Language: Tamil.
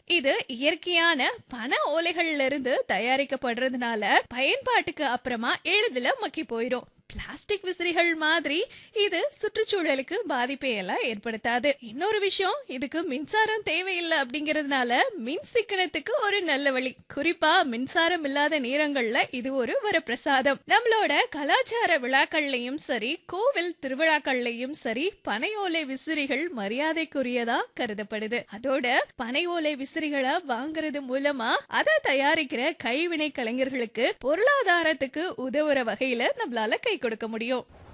இது இயற்கையான பனை ஓலைகள்ல இருந்து தயாரிக்கப்படுறதுனால பயன்பாட்டுக்கு அப்புறமா எளிதில் மக்கி போயிடும் பிளாஸ்டிக் விசிறிகள் மாதிரி இது சுற்றுச்சூழலுக்கு பாதிப்பை எல்லாம் ஏற்படுத்தாது இன்னொரு விஷயம் இதுக்கு மின்சாரம் தேவையில்லை அப்படிங்கறதுனால மின் சிக்கனத்துக்கு ஒரு நல்ல வழி குறிப்பா மின்சாரம் இல்லாத நேரங்கள்ல இது ஒரு வரப்பிரசாதம் நம்மளோட கலாச்சார விழாக்கள்லயும் சரி கோவில் திருவிழாக்கள்லயும் சரி பனை ஓலை விசிறிகள் மரியாதைக்குரியதா கருதப்படுது அதோட பனை ஓலை விசிறிகளை வாங்குறது மூலமா அதை தயாரிக்கிற கைவினை கலைஞர்களுக்கு பொருளாதாரத்துக்கு உதவுற வகையில நம்மளால கை கொடுக்க முடியும்